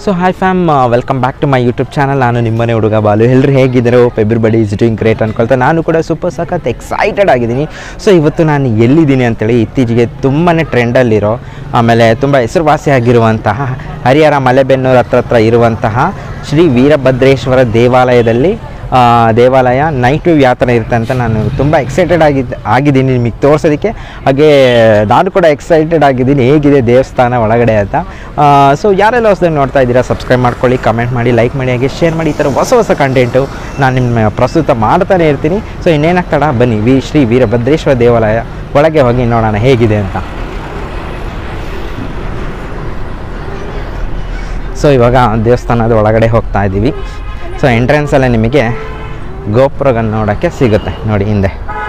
So hi fam welcome back to my YouTube channel ನಾನು ನಿಮ್ಮನೆ ಹುಡುಗ ಬಾಲು ಎಲ್ಲರೂ ಹೇಗಿದ್ದಾರೆ hope everybody is doing great ಅನ್ಕೊಳ್ತಾ ನಾನು ಕೂಡ ಸೂಪರ್ ಸಖತ್ ಎಕ್ಸೈಟೆಡ್ ಆಗಿದ್ದೀನಿ ಸೊ ಇವತ್ತು ನಾನು ಎಲ್ಲಿದ್ದೀನಿ ಅಂತೇಳಿ ಇತ್ತೀಚೆಗೆ ತುಂಬಾ ಟ್ರೆಂಡಲ್ಲಿರೋ ಆಮೇಲೆ ತುಂಬ ಹೆಸರುವಾಸಿಯಾಗಿರುವಂತಹ ಹರಿಹರ ಮಲೆಬೆನ್ನೂರು ಹತ್ರ ಹತ್ರ ಇರುವಂತಹ ಶ್ರೀ ವೀರಭದ್ರೇಶ್ವರ ದೇವಾಲಯದಲ್ಲಿ ಆ, ದೇವಾಲಯ ನೈಟ್ ವ್ಯೂ ಯಾವ ಥರ ಇರುತ್ತೆ ಅಂತ ನಾನು ತುಂಬ ಎಕ್ಸೈಟೆಡ್ ಆಗಿದ್ದ ಆಗಿದ್ದೀನಿ ನಿಮಗೆ ತೋರಿಸೋದಕ್ಕೆ ಹಾಗೆ ನಾನು ಕೂಡ ಎಕ್ಸೈಟೆಡ್ ಆಗಿದ್ದೀನಿ ಹೇಗಿದೆ ದೇವಸ್ಥಾನ ಒಳಗಡೆ ಅಂತ ಸೊ ಯಾರೆಲ್ಲ ಹೊಸದಾಗಿ ನೋಡ್ತಾ ಇದ್ದೀರಾ ಸಬ್ಸ್ಕ್ರೈಬ್ ಮಾಡ್ಕೊಳ್ಳಿ ಕಮೆಂಟ್ ಮಾಡಿ ಲೈಕ್ ಮಾಡಿ ಹಾಗೆ ಶೇರ್ ಮಾಡಿ ಈ ಥರ ಹೊಸ ಹೊಸ ಕಂಟೆಂಟು ನಾನು ನಿಮ್ಮ ಪ್ರಸ್ತುತ ಮಾಡ್ತಾನೆ ಇರ್ತೀನಿ ಸೊ ಇನ್ನೇನಾಗ್ತಾಡ ಬನ್ನಿ ವಿ ಶ್ರೀ ವೀರಭದ್ರೇಶ್ವರ ದೇವಾಲಯ ಒಳಗೆ ಹೋಗಿ ನೋಡೋಣ ಹೇಗಿದೆ ಅಂತ ಸೊ ಇವಾಗ ದೇವಸ್ಥಾನದ ಒಳಗಡೆ ಹೋಗ್ತಾ ಇದ್ದೀವಿ ಸೊ ಎಂಟ್ರೆನ್ಸಲ್ಲೇ ನಿಮಗೆ ಗೋಪುರಗಳನ್ನ ನೋಡೋಕ್ಕೆ ಸಿಗುತ್ತೆ ನೋಡಿ ಹಿಂದೆ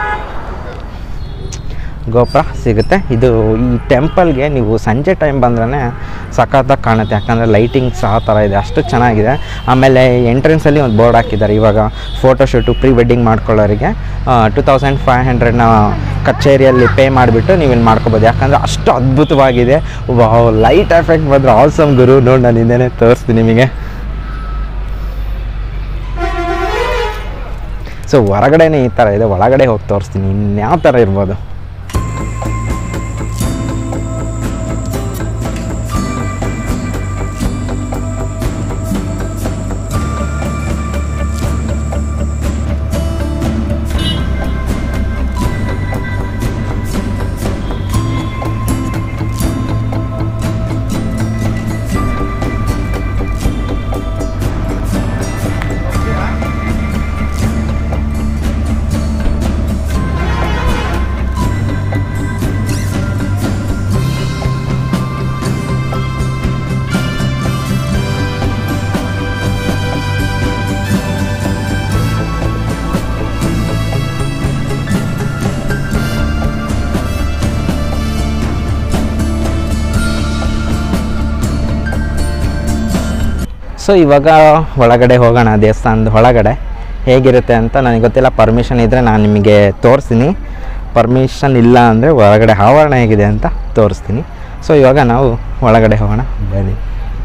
ಗೋಪುರ ಸಿಗುತ್ತೆ ಇದು ಈ ಟೆಂಪಲ್ಗೆ ನೀವು ಸಂಜೆ ಟೈಮ್ ಬಂದ್ರೇ ಸಖತ್ತಾಗಿ ಕಾಣುತ್ತೆ ಯಾಕಂದರೆ ಲೈಟಿಂಗ್ಸ್ ಆ ಥರ ಇದೆ ಅಷ್ಟು ಚೆನ್ನಾಗಿದೆ ಆಮೇಲೆ ಎಂಟ್ರೆನ್ಸಲ್ಲಿ ಒಂದು ಬೋರ್ಡ್ ಹಾಕಿದ್ದಾರೆ ಇವಾಗ ಫೋಟೋಶೂಟು ಪ್ರೀ ವೆಡ್ಡಿಂಗ್ ಮಾಡ್ಕೊಳ್ಳೋರಿಗೆ ಟು ತೌಸಂಡ್ ಫೈವ್ ಹಂಡ್ರೆಡ್ನ ಕಚೇರಿಯಲ್ಲಿ ಪೇ ಮಾಡಿಬಿಟ್ಟು ನೀವು ಇಲ್ಲಿ ಮಾಡ್ಕೋಬೋದು ಯಾಕಂದರೆ ಅಷ್ಟು ಅದ್ಭುತವಾಗಿದೆ ವಾವ್ ಲೈಟ್ ಎಫೆಕ್ಟ್ ಬಂದರೆ ಆಲ್ಸಮ್ ಗುರು ನೋಡಿ ನಾನು ಹಿಂದೆನೇ ತೋರಿಸ್ತೀನಿ ನಿಮಗೆ ಸೊ ಹೊರಗಡೆನೇ ಈ ಥರ ಇದೆ ಒಳಗಡೆ ಹೋಗಿ ತೋರಿಸ್ತೀನಿ ಇನ್ಯಾವ ಥರ ಇರ್ಬೋದು ಸೊ ಇವಾಗ ಒಳಗಡೆ ಹೋಗೋಣ ದೇವಸ್ಥಾನದ ಒಳಗಡೆ ಹೇಗಿರುತ್ತೆ ಅಂತ ನನಗೆ ಗೊತ್ತಿಲ್ಲ ಪರ್ಮಿಷನ್ ಇದ್ದರೆ ನಾನು ನಿಮಗೆ ತೋರಿಸ್ತೀನಿ ಪರ್ಮಿಷನ್ ಇಲ್ಲ ಅಂದರೆ ಒಳಗಡೆ ಆವರಣ ಹೇಗಿದೆ ಅಂತ ತೋರಿಸ್ತೀನಿ ಸೊ ಇವಾಗ ನಾವು ಒಳಗಡೆ ಹೋಗೋಣ ಬನ್ನಿ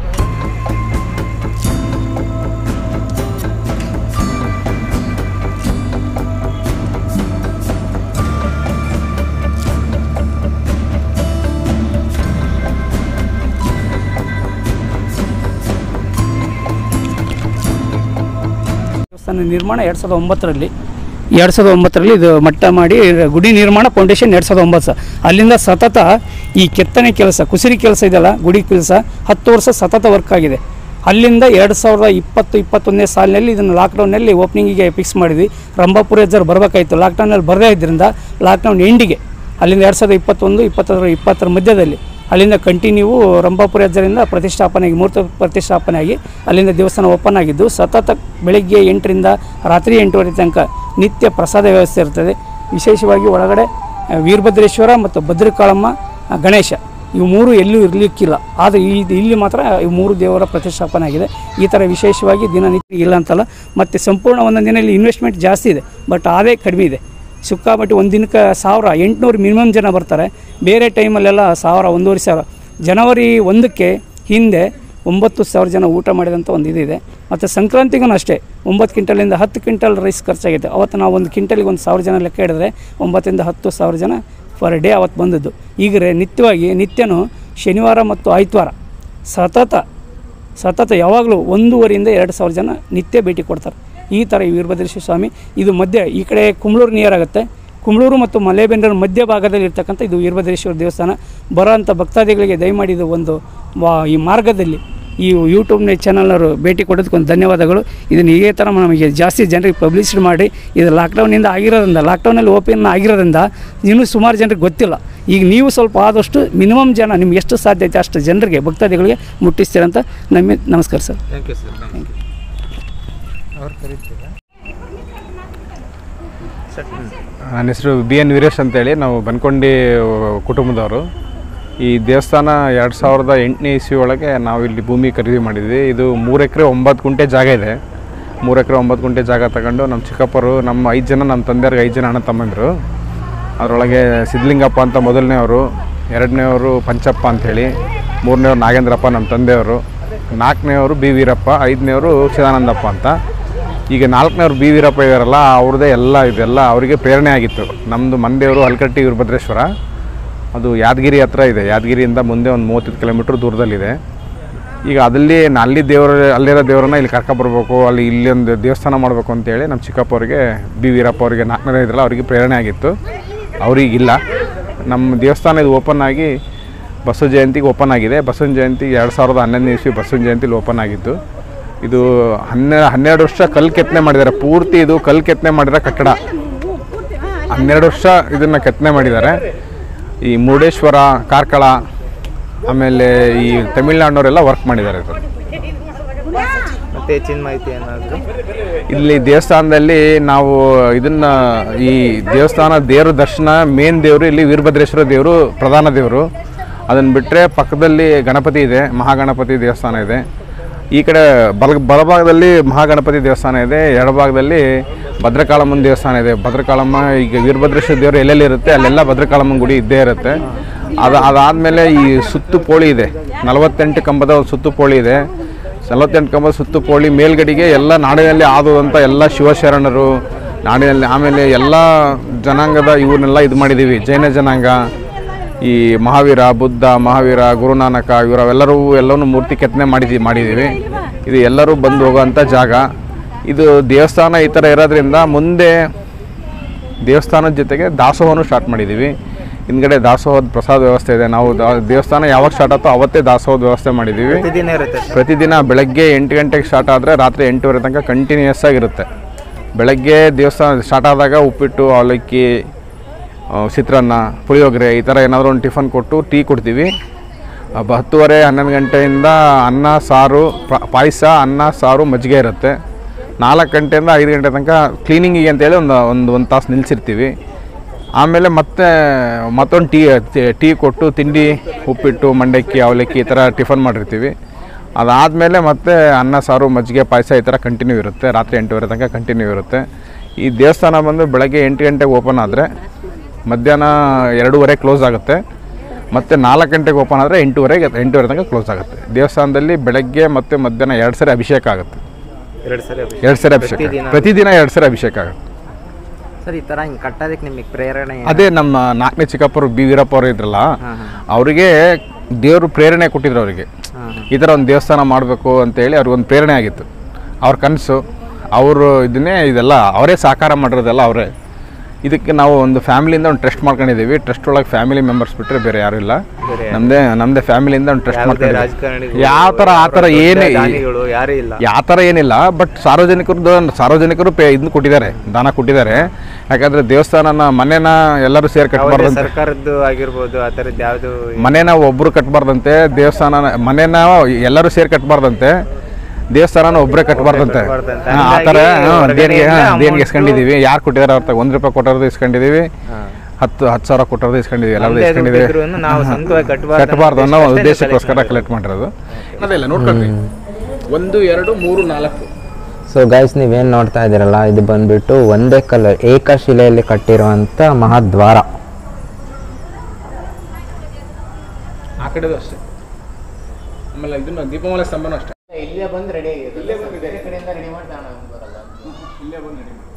ದೇವಸ್ಥಾನ ನಿರ್ಮಾಣ ಎರಡು ಸಾವಿರದ ಒಂಬತ್ತರಲ್ಲಿ ಎರಡು ಸಾವಿರದ ಒಂಬತ್ತರಲ್ಲಿ ಇದು ಮಟ್ಟ ಮಾಡಿ ಗುಡಿ ನಿರ್ಮಾಣ ಫೌಂಡೇಶನ್ ಎರಡು ಸಾವಿರದ ಒಂಬತ್ತು ಅಲ್ಲಿಂದ ಸತತ ಈ ಕೆತ್ತನೆ ಕೆಲಸ ಕುಸಿರಿ ಕೆಲಸ ಇದೆಯಲ್ಲ ಗುಡಿ ಕೆಲಸ ಹತ್ತು ವರ್ಷ ಸತತ ವರ್ಕ್ ಆಗಿದೆ ಅಲ್ಲಿಂದ ಎರಡು ಸಾವಿರದ ಇಪ್ಪತ್ತು ಇಪ್ಪತ್ತೊಂದನೇ ಸಾಲಿನಲ್ಲಿ ಇದನ್ನು ಲಾಕ್ಡೌನಲ್ಲಿ ಓಪನಿಂಗಿಗೆ ಫಿಕ್ಸ್ ಮಾಡಿದ್ವಿ ರಂಭಾಪುರ ಹೆಜ್ಜರು ಬರಬೇಕಾಯಿತು ಲಾಕ್ಡೌನಲ್ಲಿ ಬರದೇ ಇದ್ದರಿಂದ ಲಾಕ್ಡೌನ್ ಎಂಡಿಗೆ ಅಲ್ಲಿಂದ ಎರಡು ಸಾವಿರದ ಇಪ್ಪತ್ತೊಂದು ಇಪ್ಪತ್ತರ ಇಪ್ಪತ್ತರ ಮಧ್ಯದಲ್ಲಿ ಅಲ್ಲಿಂದ ಕಂಟಿನ್ಯೂ ರಂಭಾಪುರ ಹೆಜ್ಜರಿಂದ ಪ್ರತಿಷ್ಠಾಪನೆಯಾಗಿ ಮೂರ್ತ ಪ್ರತಿಷ್ಠಾಪನೆಯಾಗಿ ಅಲ್ಲಿಂದ ದೇವಸ್ಥಾನ ಓಪನ್ ಆಗಿದ್ದು ಸತತ ಬೆಳಗ್ಗೆ ಎಂಟರಿಂದ ರಾತ್ರಿ ಎಂಟುವರೆ ತನಕ ನಿತ್ಯ ಪ್ರಸಾದ ವ್ಯವಸ್ಥೆ ಇರ್ತದೆ ವಿಶೇಷವಾಗಿ ಒಳಗಡೆ ಆ, ವೀರಭದ್ರೇಶ್ವರ ಮತ್ತು ಭದ್ರಕಾಳಮ್ಮ ಆ, ಗಣೇಶ ಇವು ಮೂರು ಎಲ್ಲೂ ಇರಲಿಕ್ಕಿಲ್ಲ ಆದರೆ ಈ ಇಲ್ಲಿ ಮಾತ್ರ ಈ ಮೂರು ದೇವರ ಪ್ರತಿಷ್ಠಾಪನೆ ಆಗಿದೆ ಈ ಥರ ವಿಶೇಷವಾಗಿ ದಿನನಿತ್ಯ ಇಲ್ಲ ಅಂತಲ್ಲ ಮತ್ತು ಸಂಪೂರ್ಣ ಒಂದೊಂದು ದಿನ ಇಲ್ಲಿ ಇನ್ವೆಸ್ಟ್ಮೆಂಟ್ ಜಾಸ್ತಿ ಇದೆ ಬಟ್ ಆದಾಯ ಕಡಿಮೆ ಇದೆ ಸಿಕ್ಕಾಪಟ್ಟೆ ಒಂದು ದಿನಕ್ಕೆ ಸಾವಿರ ಎಂಟುನೂರು ಮಿನಿಮಮ್ ಜನ ಬರ್ತಾರೆ ಬೇರೆ ಟೈಮಲ್ಲೆಲ್ಲ ಸಾವಿರ ಒಂದೂವರೆ ಸಾವಿರ ಜನವರಿ ಒಂದಕ್ಕೆ ಹಿಂದೆ ಒಂಬತ್ತು ಸಾವಿರ ಜನ ಊಟ ಮಾಡಿದಂಥ ಒಂದು ಇದಿದೆ ಮತ್ತು ಸಂಕ್ರಾಂತಿಗೂ ಅಷ್ಟೇ ಒಂಬತ್ತು ಕ್ವಿಂಟಲಿಂದ ಹತ್ತು ಕ್ವಿಂಟಲ್ ರೈಸ್ ಖರ್ಚಾಗಿದೆ ಅವತ್ತು ನಾವು ಒಂದು ಕ್ವಿಂಟಲಿಗೆ ಒಂದು ಸಾವಿರ ಜನ ಲೆಕ್ಕ ಹಿಡಿದ್ರೆ ಒಂಬತ್ತರಿಂದ ಹತ್ತು ಸಾವಿರ ಜನ ಪರ್ ಡೇ ಅವತ್ತು ಬಂದದ್ದು ಈಗ ರೇ- ನಿತ್ಯವಾಗಿ ನಿತ್ಯನೂ ಶನಿವಾರ ಮತ್ತು ಆಯ್ತವಾರ ಸತತ ಸತತ ಯಾವಾಗಲೂ ಒಂದೂವರೆಯಿಂದ ಎರಡು ಸಾವಿರ ಜನ ನಿತ್ಯ ಭೇಟಿ ಕೊಡ್ತಾರೆ ಈ ಥರ ಈ ವೀರಭದ್ರೇಶ್ವರ ಸ್ವಾಮಿ ಇದು ಮಧ್ಯ ಈ ಕಡೆ ಕುಂಬ್ಳೂರು ನಿಯರ್ ಆಗುತ್ತೆ ಕುಂಬ್ಳೂರು ಮತ್ತು ಮಲೆಬೆನ್ನೂರು ಮಧ್ಯ ಭಾಗದಲ್ಲಿ ಇರ್ತಕ್ಕಂಥ ಇದು ವೀರಭದ್ರೇಶ್ವರ ದೇವಸ್ಥಾನ ಬರೋಂಥ ಭಕ್ತಾದಿಗಳಿಗೆ ದಯಮಾಡಿ ಇದು ಒಂದು ವಾ ಈ ಮಾರ್ಗದಲ್ಲಿ ಈ ಯೂಟ್ಯೂಬ್ನ ಚಾನಲ್ನವರು ಭೇಟಿ ಕೊಡೋದಕ್ಕೆ ಒಂದು ಧನ್ಯವಾದಗಳು ಇದನ್ನು ಇದೇ ಥರ ನಮಗೆ ಜಾಸ್ತಿ ಜನರಿಗೆ ಪಬ್ಲಿಷ್ ಮಾಡಿ ಇದು ಲಾಕ್ಡೌನಿಂದ ಆಗಿರೋದ್ರಿಂದ ಲಾಕ್ಡೌನಲ್ಲಿ ಓಪನ್ ಆಗಿರೋದ್ರಿಂದ ಇನ್ನೂ ಸುಮಾರು ಜನರಿಗೆ ಗೊತ್ತಿಲ್ಲ ಈಗ ನೀವು ಸ್ವಲ್ಪ ಆದಷ್ಟು ಮಿನಿಮಮ್ ಜನ ನಿಮ್ಗೆ ಎಷ್ಟು ಸಾಧ್ಯ ಐತೆ ಅಷ್ಟು ಜನರಿಗೆ ಭಕ್ತಾದಿಗಳಿಗೆ ಮುಟ್ಟಿಸ್ತೀರಂತ ನಮ್ಮ ನಮಸ್ಕಾರ sir thank you sir thank you ಅವ್ರು ಕರೀತೀರಾ ನನ್ನ ಹೆಸರು ಬಿ ಎನ್ ವೀರೇಶ್ ಅಂತೇಳಿ ನಾವು ಬನ್ಕೊಂಡಿ ಕುಟುಂಬದವರು ಈ ದೇವಸ್ಥಾನ ಎರಡು ಸಾವಿರದ ಎಂಟನೇ ಇಸ್ವಿ ಒಳಗೆ ನಾವು ಇಲ್ಲಿ ಭೂಮಿ ಖರೀದಿ ಮಾಡಿದ್ವಿ ಇದು ಮೂರು ಎಕರೆ ಒಂಬತ್ತು ಗುಂಟೆ ಜಾಗ ಇದೆ ಮೂರು ಎಕರೆ ಒಂಬತ್ತು ಗುಂಟೆ ಜಾಗ ತಗೊಂಡು ನಮ್ಮ ಚಿಕ್ಕಪ್ಪರು ನಮ್ಮ ಐದು ಜನ ನಮ್ಮ ತಂದೆಯವ್ರಿಗೆ ಐದು ಜನ ಅಣ್ಣ ತಮ್ಮಂದರು ಅದರೊಳಗೆ ಸಿದ್ಧಲಿಂಗಪ್ಪ ಅಂತ ಮೊದಲನೇವರು ಎರಡನೇವರು ಪಂಚಪ್ಪ ಅಂಥೇಳಿ ಮೂರನೇವ್ರು ನಾಗೇಂದ್ರಪ್ಪ ನಮ್ಮ ತಂದೆಯವರು ನಾಲ್ಕನೇವರು ಬಿ ವೀರಪ್ಪ ಐದನೇವರು ಚಿದಾನಂದಪ್ಪ ಅಂತ ಈಗ ನಾಲ್ಕನೇವ್ರು ಬಿ ವೀರಪ್ಪ ಇದಾರಲ್ಲ ಅವ್ರದ್ದೇ ಎಲ್ಲ ಇದೆಲ್ಲ ಅವರಿಗೆ ಪ್ರೇರಣೆ ಆಗಿತ್ತು ನಮ್ಮದು ಮಂದೇವರು ಹಲ್ಕಟ್ಟಿ ವೀರಭದ್ರೇಶ್ವರ ಅದು ಯಾದಗಿರಿ ಹತ್ರ ಇದೆ ಯಾದಗಿರಿಯಿಂದ ಮುಂದೆ ಒಂದು ಮೂವತ್ತೈದು ಕಿಲೋಮೀಟ್ರ್ ದೂರದಲ್ಲಿದೆ ಈಗ ಅದಲ್ಲಿ ನ- ಅಲ್ಲಿ ದೇವರ ಅಲ್ಲಿರೋ ದೇವರನ್ನ ಇಲ್ಲಿ ಕರ್ಕೊಬರ್ಬೇಕು ಅಲ್ಲಿ ಇಲ್ಲಿ ಒಂದು ದೇವಸ್ಥಾನ ಮಾಡಬೇಕು ಅಂತೇಳಿ ನಮ್ಮ ಚಿಕ್ಕಪ್ಪ ಅವರಿಗೆ ಬಿ ವೀರಪ್ಪ ಅವರಿಗೆ ನಾಲ್ಕನೇ ಇದ್ರಲ್ಲ ಅವರಿಗೆ ಪ್ರೇರಣೆ ಆಗಿತ್ತು ಅವ್ರಿಗಿಲ್ಲ ನಮ್ಮ ದೇವಸ್ಥಾನ ಇದು ಓಪನ್ ಆಗಿ ಬಸವ ಜಯಂತಿಗೆ ಓಪನ್ ಆಗಿದೆ ಬಸವನ ಜಯಂತಿ ಎರಡು ಸಾವಿರದ ಹನ್ನೊಂದನೇ ಇಸ್ವಿ ಬಸವನ ಜಯಂತಿಲಿ ಓಪನ್ ಆಗಿದ್ದು ಇದು ಹನ್ನೆ ಹನ್ನೆರಡು ವರ್ಷ ಕಲ್ಲು ಕೆತ್ತನೆ ಮಾಡಿದ್ದಾರೆ ಪೂರ್ತಿ ಇದು ಕಲ್ಲು ಕೆತ್ತನೆ ಮಾಡಿರೋ ಕಟ್ಟಡ ಹನ್ನೆರಡು ವರ್ಷ ಇದನ್ನು ಕೆತ್ತನೆ ಮಾಡಿದ್ದಾರೆ ಈ ಮುರುಡೇಶ್ವರ ಕಾರ್ಕಳ ಆಮೇಲೆ ಈ ತಮಿಳ್ನಾಡಿನವರೆಲ್ಲ ವರ್ಕ್ ಮಾಡಿದ್ದಾರೆ ಇದು ಮತ್ತೆ ಹೆಚ್ಚಿನ ಮಾಹಿತಿ ಏನಾದರೂ ಇಲ್ಲಿ ದೇವಸ್ಥಾನದಲ್ಲಿ ನಾವು ಇದನ್ನ ಈ ದೇವಸ್ಥಾನ ದೇವ್ರ ದರ್ಶನ ಮೇನ್ ದೇವರು ಇಲ್ಲಿ ವೀರಭದ್ರೇಶ್ವರ ದೇವರು ಪ್ರಧಾನ ದೇವರು ಅದನ್ನು ಬಿಟ್ಟರೆ ಪಕ್ಕದಲ್ಲಿ ಗಣಪತಿ ಇದೆ ಮಹಾಗಣಪತಿ ದೇವಸ್ಥಾನ ಇದೆ ಈ ಕಡೆ ಬಲ ಬಲಭಾಗದಲ್ಲಿ ಮಹಾಗಣಪತಿ ದೇವಸ್ಥಾನ ಇದೆ ಎಡಭಾಗದಲ್ಲಿ ಭದ್ರಕಾಳಮ್ಮನ ದೇವಸ್ಥಾನ ಇದೆ ಭದ್ರಕಾಳಮ್ಮ ಈಗ ವೀರಭದ್ರೇಶ್ವರ ದೇವರು ಎಲ್ಲೆಲ್ಲಿ ಇರುತ್ತೆ ಅಲ್ಲೆಲ್ಲ ಭದ್ರಕಾಳಮ್ಮನ ಗುಡಿ ಇದ್ದೇ ಇರುತ್ತೆ ಅದು ಅದಾದಮೇಲೆ ಈ ಸುತ್ತು ಪೋಳಿ ಇದೆ ನಲವತ್ತೆಂಟು ಕಂಬದ ಒಂದು ಸುತ್ತು ಪೋಳಿ ಇದೆ ನಲವತ್ತೆಂಟು ಕಂಬದ ಸುತ್ತು ಪೋಳಿ ಮೇಲ್ಗಡೆಗೆ ಎಲ್ಲ ನಾಡಿನಲ್ಲಿ ಆದುವಂಥ ಎಲ್ಲ ಶಿವಶರಣರು ನಾಡಿನಲ್ಲಿ ಆಮೇಲೆ ಎಲ್ಲ ಜನಾಂಗದ ಇವ್ರನ್ನೆಲ್ಲ ಇದು ಮಾಡಿದ್ದೀವಿ ಜೈನ ಜನಾಂಗ ಈ ಮಹಾವೀರ ಬುದ್ಧ ಮಹಾವೀರ ಗುರುನಾನಕ ಇವರವೆಲ್ಲರೂ ಎಲ್ಲವನ್ನೂ ಮೂರ್ತಿ ಕೆತ್ತನೆ ಮಾಡಿದ್ದೀವಿ ಮಾಡಿದ್ದೀವಿ ಇದು ಎಲ್ಲರೂ ಬಂದು ಹೋಗುವಂಥ ಜಾಗ ಇದು ದೇವಸ್ಥಾನ ಈ ಥರ ಇರೋದ್ರಿಂದ ಮುಂದೆ ದೇವಸ್ಥಾನದ ಜೊತೆಗೆ ದಾಸೋಹನೂ ಸ್ಟಾರ್ಟ್ ಮಾಡಿದ್ದೀವಿ ಹಿಂದ್ಗಡೆ ದಾಸೋಹದ ಪ್ರಸಾದ ವ್ಯವಸ್ಥೆ ಇದೆ ನಾವು ದಾ- ದೇವಸ್ಥಾನ ಯಾವಾಗ ಸ್ಟಾರ್ಟ್ ಆಗುತ್ತೋ ಅವತ್ತೇ ದಾಸೋಹದ ವ್ಯವಸ್ಥೆ ಮಾಡಿದ್ದೀವಿ ಪ್ರತಿದಿನ ಇರುತ್ತೆ ಸರ್ ಪ್ರತಿದಿನ ಬೆಳಗ್ಗೆ ಎಂಟು ಗಂಟೆಗೆ ಸ್ಟಾರ್ಟ್ ಆದರೆ ರಾತ್ರಿ ಎಂಟೂವರೆ ತನಕ ಕಂಟಿನ್ಯೂಯಸ್ ಆಗಿರುತ್ತೆ ಬೆಳಗ್ಗೆ ದೇವಸ್ಥಾನ ಸ್ಟಾರ್ಟ್ ಆದಾಗ ಉಪ್ಪಿಟ್ಟು ಅವಲಕ್ಕಿ ಆ, ಚಿತ್ರಾನ್ನ ಪುಳಿಯೋಗರೆ ಈ ಥರ ಏನಾದರೂ ಒಂದು ಟಿಫನ್ ಕೊಟ್ಟು ಟೀ ಕೊಡ್ತೀವಿ ಆ, ಬ- ಹತ್ತುವರೆ ಹನ್ನೊಂದು ಗಂಟೆಯಿಂದ ಅನ್ನ ಸಾರು ಪ- ಪಾಯಸ ಅನ್ನ ಸಾರು ಮಜ್ಜಿಗೆ ಇರುತ್ತೆ ನಾಲ್ಕು ಗಂಟೆಯಿಂದ ಐದು ಗಂಟೆ ತನಕ ಕ್ಲೀನಿಂಗಿಗೆ ಅಂತೇಳಿ ಒಂದು ಒಂದು ಒಂದು ತಾಸು ನಿಲ್ಲಿಸಿರ್ತೀವಿ ಆಮೇಲೆ ಮತ್ತೆ ಮತ್ತೊಂದು ಟೀ ಟೀ ಕೊಟ್ಟು ತಿಂಡಿ ಉಪ್ಪಿಟ್ಟು ಮಂಡಕ್ಕಿ ಅವಲಕ್ಕಿ ಈ ಥರ ಟಿಫನ್ ಮಾಡಿರ್ತೀವಿ ಅದಾದಮೇಲೆ ಮತ್ತೆ ಅನ್ನ ಸಾರು ಮಜ್ಜಿಗೆ ಪಾಯಸ ಈ ಥರ ಕಂಟಿನ್ಯೂ ಇರುತ್ತೆ ರಾತ್ರಿ ಎಂಟೂವರೆ ತನಕ ಕಂಟಿನ್ಯೂ ಇರುತ್ತೆ ಈ ದೇವಸ್ಥಾನ ಬಂದು ಬೆಳಗ್ಗೆ ಎಂಟು ಗಂಟೆಗೆ ಓಪನ್ ಆದರೆ ಮಧ್ಯಾಹ್ನ ಎರಡೂವರೆ ಕ್ಲೋಸ್ ಆಗುತ್ತೆ ಮತ್ತು ನಾಲ್ಕು ಗಂಟೆಗೆ ಓಪನ್ ಆದರೆ ಎಂಟೂವರೆಗೆ ಎಂಟೂವರೆ ತನಕ ಕ್ಲೋಸ್ ಆಗುತ್ತೆ ದೇವಸ್ಥಾನದಲ್ಲಿ ಬೆಳಗ್ಗೆ ಮತ್ತು ಮಧ್ಯಾಹ್ನ ಎರಡು ಸರಿ ಅಭಿಷೇಕ ಆಗುತ್ತೆ ಎರಡು ಸರಿ ಅಭಿಷೇಕ. ಎರಡು ಸರಿ ಅಭಿಷೇಕ ಪ್ರತಿದಿನ? ಪ್ರತಿದಿನ ಎರಡು ಸರಿ ಅಭಿಷೇಕ ಆಗುತ್ತೆ ಸರ್ ಈ ಥರ ಹಿಂಗೆ ಕಟ್ಟೋದಕ್ಕೆ ನಿಮಗೆ ಪ್ರೇರಣೆ ಏನು? ಅದೇ ನಮ್ಮ ನಾಲ್ಕನೇ ಚಿಕ್ಕಪ್ಪರು ಬಿ ವೀರಪ್ಪ ಅವರು ಇದ್ರಲ್ಲ ಹಾಂ ಹಾಂ ಅವರಿಗೆ ದೇವರು ಪ್ರೇರಣೆ ಕೊಟ್ಟಿದ್ರು ಅವರಿಗೆ ಹಾಂ ಹಾಂ ಈ ಥರ ಒಂದು ದೇವಸ್ಥಾನ ಮಾಡಬೇಕು ಅಂತೇಳಿ ಅವ್ರಿಗೊಂದು ಪ್ರೇರಣೆ ಆಗಿತ್ತು ಅವ್ರ ಕನಸು ಅವರು ಇದನ್ನೇ ಇದೆಲ್ಲ ಅವರೇ ಸಾಕಾರ ಮಾಡಿರೋದೆಲ್ಲ ಅವರೇ ಇದಕ್ಕೆ ನಾವು ಒಂದು ಫ್ಯಾಮಿಲಿಯಿಂದ ಒಂದು ಟ್ರಸ್ಟ್ ಮಾಡ್ಕೊಂಡಿದ್ದೀವಿ ಟ್ರಸ್ಟ್ ಒಳಗೆ ಫ್ಯಾಮಿಲಿ ಮೆಂಬರ್ಸ್ ಬಿಟ್ಟರೆ ಬೇರೆ ಯಾರೂ ಇಲ್ಲ ಬೇರೆ ನಮ್ಮದೇ ನಮ್ಮದೇ ಫ್ಯಾಮಿಲಿಯಿಂದ ಒಂದು ಟ್ರಸ್ಟ್ ಯಾವುದೇ ಮಾಡ್ಕೊಂಡಿದ್ದೀವಿ ರಾಜಕಾರಣಿಗಳು ಯಾವ ಥರ ಆ ಥರ ದೊಡ್ಡ ಏನೇ ದಾನಿಗಳು ಯಾರೂ ಇಲ್ಲ ಯಾವ ಥರ ಏನಿಲ್ಲ ಬಟ್ ಸಾರ್ವಜನಿಕರದ್ದು ಸಾರ್ವಜನಿಕರು ಪೇ ಇದನ್ನ ಕೊಟ್ಟಿದ್ದಾರೆ ದಾನ ಕೊಟ್ಟಿದ್ದಾರೆ ಯಾಕಂದರೆ ದೇವಸ್ಥಾನನ ಮನೆನ ಎಲ್ಲರೂ ಸೇರಿ ಯಾವುದೇ ಕಟ್ಟಬಾರ್ದಂತೆ ಸರ್ಕಾರದ್ದು ಆಗಿರ್ಬೋದು ಆ ಥರದ್ದು ಯಾವುದು ಮನೆನ ಒಬ್ರು ಕಟ್ಟಬಾರ್ದಂತೆ ದೇವಸ್ಥಾನ ಮನೆನ ಎಲ್ಲರೂ ಸೇರಿ ಕಟ್ಟಬಾರ್ದಂತೆ ದೇವಸ್ಥಾನನ ಒಬ್ಬರೇ ಕಟ್ಟಬಾರ್ದಂತೆ ಕಟ್ಬಾರ್ದಂತೆ. ಹಾ, ಆ ಥರ ಹಂಗಾಗಿ ಹಾ, ಹೊರಗಡೆಯಿಂದ ದೇಣಿಗೆ ಹಾ, amount- ದೇಣಿಗೆ ಇಸ್ಕೊಂಡಿದ್ದೀವಿ ಯಾರು ಕೊಟ್ಟಿದ್ದಾರೆ ಅವ್ರ ಒಂದು ರೂಪಾಯಿ ಕೊಟ್ಟವ್ರದ್ದು ಇಸ್ಕೊಂಡಿದ್ದೀವಿ ಹತ್ತು ಹತ್ತು ಸಾವಿರ ಕೊಟ್ಟವ್ರದ್ದು ಇಸ್ಕೊಂಡಿದ್ದೀವಿ ಎಲ್ಲರದ್ದು ನಮ್ದೇ ಇಸ್ಕೊಂಡಿದ್ದೀವಿ ದುಡ್ಡಿದ್ರೂನು ನಾವು ಸ್ವಂತವಾಗಿ ಕಟ್ಬಾರ್ದು ಕಟ್ಟಬಾರ್ದು ಅನ್ನೋ ಅನ್ನೋ ಉದ್ದೇಶಕ್ಕೋಸ್ಕರ ಕಲೆಕ್ಟ್ ಮಾಡಿರೋದು ಅದೆಲ್ಲ ನೋಡ್ಕೊಳ್ರಿ ಒಂದು ಎರಡು ಮೂರು ನಾಲ್ಕು ಸೊ ಗೈಸ್ ನೀವೇನು ನೋಡ್ತಾ ಇದ್ದೀರಲ್ಲ ಇದು ಬಂದ್ಬಿಟ್ಟು ಒಂದೇ ಕಲರ್ ಏಕಶಿಲೆಯಲ್ಲಿ ಕಟ್ಟಿರುವಂಥ ಮಹಾದ್ವಾರ ಆ ಕಡೆದು ಅಷ್ಟೇ ಆಮೇಲೆ ಇದನ್ನ ದೀಪಮಾಲೆ ಸ್ತಂಭನೂ ಅಷ್ಟೇ ಇಲ್ಲೇ ಬಂದು ರೆಡಿ ಆಗಿದೆ ಇಲ್ಲೇ ಬಂದಿದೆ ಕಡೆಯಿಂದ ರೆಡಿ ಮಾಡಿ ತಗೊಂಡು ಬರಲ್ಲ ಇಲ್ಲೇ ಬಂದು ರೆಡಿ ಮಾಡಿ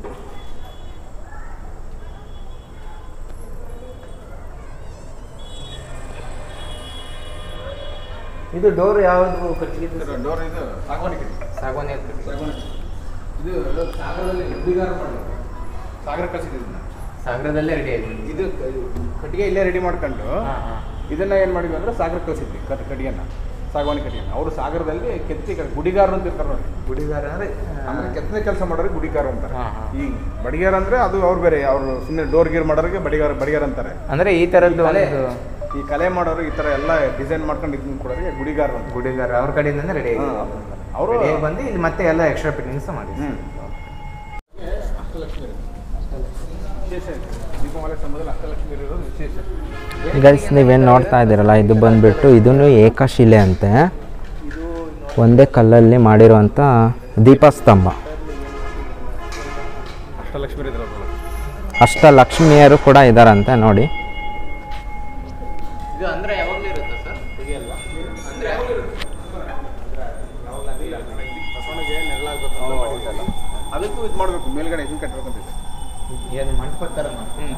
ಇದು ಡೋರ್ ಯಾವುದು ಕಟ್ಟಿದ್ದು ಡೋರ್ ಇದು ಸಾಗವಾನಿ ಕಟ್ಟಿ ಸಾಗವಾನಿ ಇದು ಸಾಗರದಲ್ಲಿ ಹುಡುಗಾರ ಮಾಡಿದ್ರು ಸಾಗರ ಕಳಿಸಿದ್ದು ಸಾಗರದಲ್ಲೇ ರೆಡಿ ಆಗಿದೆ ಇದು ಕಟ್ಟಿಗೆ ಇಲ್ಲೇ ರೆಡಿ ಮಾಡ್ಕೊಂಡು ಇದನ್ನ ಏನು ಮಾಡಿದ್ವಿ ಅಂದ್ರೆ ಸಾಗರ ಕಳಿಸಿದ್ವಿ ಕಟ್ ಕಟ್ಟಿಗೆನ ಸಾಗವಾನಿ ಕಟ್ಟಿಗೆನ ಅವರು ಸಾಗರದಲ್ಲಿ ಕೆತ್ತಿ ಗುಡಿಗಾರರು ಅಂತ ಇರ್ತಾರೆ ನೋಡಿ ಗುಡಿಗಾರ ಅಂದರೆ ಅಂದ್ರೆ ಕೆತ್ತನೆ ಕೆಲಸ ಮಾಡೋರಿಗೆ ಗುಡಿಗಾರ ಅಂತಾರೆ ಹಾ, ಹಾ. ಈ ಬಡಿಗಾರ ಅಂದ್ರೆ ಅದು ಅವ್ರು ಬೇರೆ ಅವರು ಸುಮ್ಮನೆ ಡೋರ್ ಗೀರ್ ಮಾಡೋರಿಗೆ ಬಡಿಗಾರ ಬಡಿಗಾರ ಅಂತಾರೆ ಅಂದರೆ ಈ ಥರದ್ದು ಕಲೆ ಒಂದು ಈ ಕಲೆ ಮಾಡೋರು ಈ ತರ ಎಲ್ಲ ಡಿಸೈನ್ ಮಾಡ್ಕೊಂಡು ಇದನ್ನ ಕೊಡೋರಿಗೆ ಗುಡಿಗಾರ ಅಂತ ಗುಡಿಗಾರ ಅವ್ರ ಕಡೆಯಿಂದ ರೆಡಿ ಆಗಿದೆ ಅವರು ರೆಡಿ ಬಂದು ಇಲ್ಲಿ ಮತ್ತೆ ಎಲ್ಲ ಎಕ್ಸ್ಟ್ರಾ ಫಿಟ್ಟಿಂಗ್ಸ್ ಮಾಡಿ ಹ್ಮ್ ವಿಶೇಷ ಇದೆ. ದೀಪಮಾಲೆ ಸ್ತಂಭದಲ್ಲಿ ಅಷ್ಟಲಕ್ಷ್ಮಿ ಇರೋದು ವಿಶೇಷ ಗೈಸ್ ನೀವೇನು ನೋಡ್ತಾ ಇದ್ದೀರಲ್ಲ ಇದು ಬಂದ್ಬಿಟ್ಟು ಇದನ್ನು ಏಕಶಿಲೆ ಅಂತೆ ಒಂದೇ ಕಲ್ಲಲ್ಲಿ ಮಾಡಿರುವಂಥ ದೀಪಸ್ತಂಭ ಅಷ್ಟಲಕ್ಷ್ಮಿ ಇದ್ರಲ್ಲ ಅಷ್ಟಲಕ್ಷ್ಮಿಯರು ಕೂಡ ಇದ್ದಾರಂತೆ ನೋಡಿ ಇದು ಅಂದ್ರೆ ಯಾವಾಗಲೂ ಇರುತ್ತೆ ಸರ್ ತೆಗಿಯಲ್ವಾ ಅಂದ್ರೆ ಅದಕ್ಕೂ ಇದು ಮಾಡಬೇಕು ಮೇಲ್ಗಡೆ ಹಿಂಗೆ ಕಟ್ಟಬೇಕಂತಿದೆ ಏನು ಮಂಟಪದ ಥರ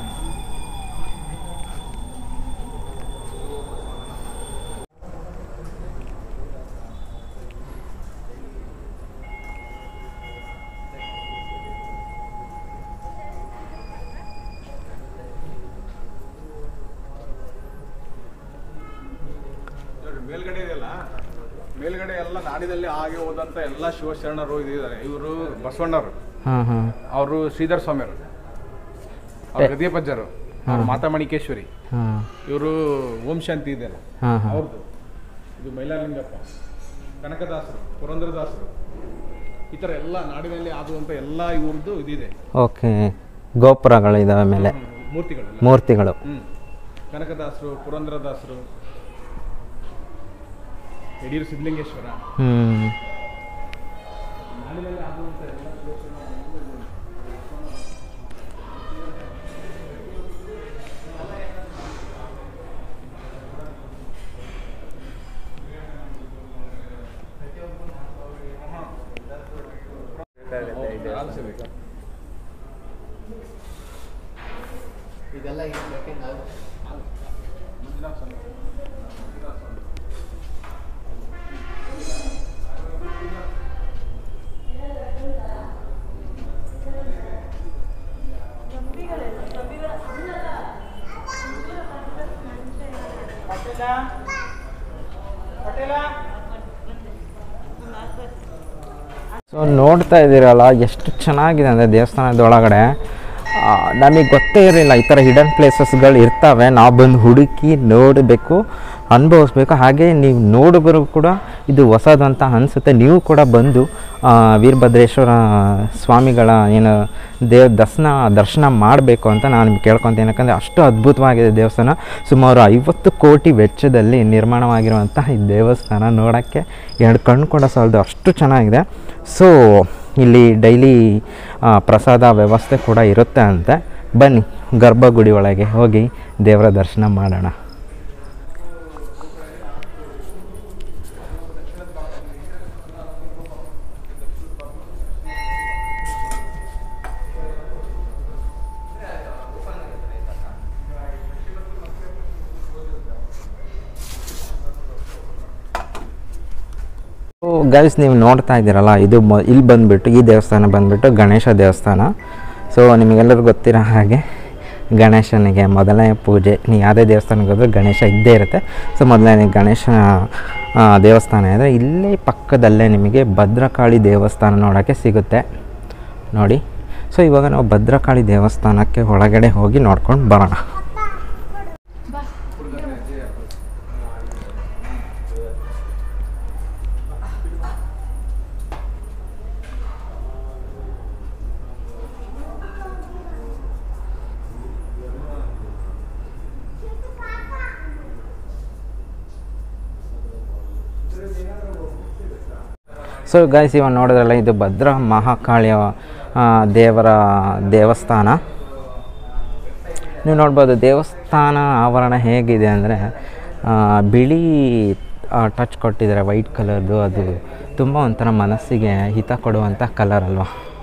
ನೋಡಿ, ಮೇಲ್ಗಡೆ ಇದೆಯಲ್ಲ ಮೇಲ್ಗಡೆ ಎಲ್ಲ ನಾಡಿನಲ್ಲಿ ಆಗಿ ಹೋದಂತ ಎಲ್ಲ ಶಿವಶರಣರು ಇದ್ದಾರೆ ಇವರು ಬಸವಣ್ಣರು ಹಾಂ ಹಾಂ ಅವರು ಶ್ರೀಧರ್ ಸ್ವಾಮಿಯವರು ಅವ್ರು ಗದಿಯಪಜ್ಜರು ಅವ್ರು ಮಾತಾಮಣಿಕೇಶ್ವರಿ ಹಾಂ ಇವರು ಓಂ ಶಾಂತಿ ಇದೆಯಲ್ಲ ಹಾಂ ಹಾಂ ಅವ್ರದ್ದು ಇದು ಮೈಲಾರಲಿಂಗಪ್ಪ ಕನಕದಾಸರು ಪುರಂದ್ರದಾಸರು ಈ ಥರ ಎಲ್ಲ ನಾಡಿನಲ್ಲಿ ಆಗುವಂಥ ಎಲ್ಲ ಇವ್ರದ್ದು ಇದಿದೆ ಓಕೆ ಗೋಪುರಗಳು ಇದಾವೆ ಮೇಲೆ ಮೂರ್ತಿಗಳೆಲ್ಲ ಮೂರ್ತಿಗಳು ಹ್ಮ್ ಕನಕದಾಸರು ಪುರಂದ್ರದಾಸರು ಯಡಿಯೂರು ಸಿದ್ಧಲಿಂಗೇಶ್ವರ ಹ್ಞೂ ಆಲಿಸಬೇಕು ಇದೆಲ್ಲ ಈಗ ಸೆಟ್ಟಿಂಗ್ ಆಗ ಸೊ ನೋಡ್ತಾ ಇದ್ದೀರಲ್ಲ ಎಷ್ಟು ಚೆನ್ನಾಗಿದೆ ಅಂದರೆ ದೇವಸ್ಥಾನದ ಒಳಗಡೆ ನಮಗೆ ಗೊತ್ತೇ ಇರಲಿಲ್ಲ ಈ ಥರ ಹಿಡನ್ ಪ್ಲೇಸಸ್ಗಳು ಇರ್ತವೆ ನಾವು ಬಂದು ಹುಡುಕಿ ನೋಡಬೇಕು ಅನುಭವಿಸ್ಬೇಕು ಹಾಗೆ ನೀವು ನೋಡಿದ್ರು ಕೂಡ ಇದು ಹೊಸದು ಅಂತ ಅನಿಸುತ್ತೆ ನೀವು ಕೂಡ ಬಂದು ಆ, ವೀರಭದ್ರೇಶ್ವರ ಸ್ವಾಮಿಗಳ ಏನು ದೇವ ದರ್ಶನ ದರ್ಶನ ಮಾಡಬೇಕು ಅಂತ ನಾನು ನಿಮ್ಗೆ ಕೇಳ್ಕೊತೀನಿ ಯಾಕಂದರೆ ಅಷ್ಟು ಅದ್ಭುತವಾಗಿದೆ ದೇವಸ್ಥಾನ ಸುಮಾರು ಐವತ್ತು ಕೋಟಿ ವೆಚ್ಚದಲ್ಲಿ ನಿರ್ಮಾಣವಾಗಿರುವಂತಹ ಈ ದೇವಸ್ಥಾನ ನೋಡೋಕ್ಕೆ ಎರಡು ಕಣ್ಣು ಕೂಡ ಸಾಲದು ಅಷ್ಟು ಚೆನ್ನಾಗಿದೆ ಸೊ ಇಲ್ಲಿ ಡೈಲಿ ಪ್ರಸಾದ ವ್ಯವಸ್ಥೆ ಕೂಡ ಇರುತ್ತೆ ಅಂತೆ ಬನ್ನಿ ಗರ್ಭಗುಡಿ ಒಳಗೆ ಹೋಗಿ ದೇವರ ದರ್ಶನ ಮಾಡೋಣ ಗೈಸ್ ನೀವು ನೋಡ್ತಾ ಇದ್ದೀರಲ್ಲ ಇದು ಮ ಇಲ್ಲಿ ಬಂದುಬಿಟ್ಟು ಈ ದೇವಸ್ಥಾನ ಬಂದುಬಿಟ್ಟು ಗಣೇಶ ದೇವಸ್ಥಾನ ಸೊ ನಿಮಗೆಲ್ಲರಿಗೂ ಗೊತ್ತಿರೋ ಹಾಗೆ ಗಣೇಶನಿಗೆ ಮೊದಲನೇ ಪೂಜೆ ನೀವು ಯಾವುದೇ ದೇವಸ್ಥಾನಕ್ಕೆ ಹೋದ್ರೆ ಗಣೇಶ ಇದ್ದೇ ಇರುತ್ತೆ ಸೊ ಮೊದಲನೇ ಗಣೇಶ ಆ, ದೇವಸ್ಥಾನ ಇದೆ ಇಲ್ಲೇ ಪಕ್ಕದಲ್ಲೇ ನಿಮಗೆ ಭದ್ರಕಾಳಿ ದೇವಸ್ಥಾನ ನೋಡೋಕ್ಕೆ ಸಿಗುತ್ತೆ ನೋಡಿ ಸೊ ಇವಾಗ ನಾವು ಭದ್ರಕಾಳಿ ದೇವಸ್ಥಾನಕ್ಕೆ ಒಳಗಡೆ ಹೋಗಿ ನೋಡ್ಕೊಂಡು ಬರೋಣ ಸೊ ಗೈಸ್ ಇವಾಗ ನೋಡಿದ್ರಲ್ಲ ಇದು ಭದ್ರ ಮಹಾಕಾಳಿಯ ಆ, ದೇವರ ದೇವಸ್ಥಾನ ನೀವು ನೋಡ್ಬೋದು ದೇವಸ್ಥಾನ ಆವರಣ ಹೇಗಿದೆ ಅಂದರೆ ಬಿಳಿ ಟಚ್ ಕೊಟ್ಟಿದ್ದಾರೆ ವೈಟ್ ಕಲರ್ದು ಅದು ತುಂಬ ಒಂಥರ ಮನಸ್ಸಿಗೆ ಹಿತ ಕೊಡುವಂಥ ಕಲರ್ ಅಲ್ವಾ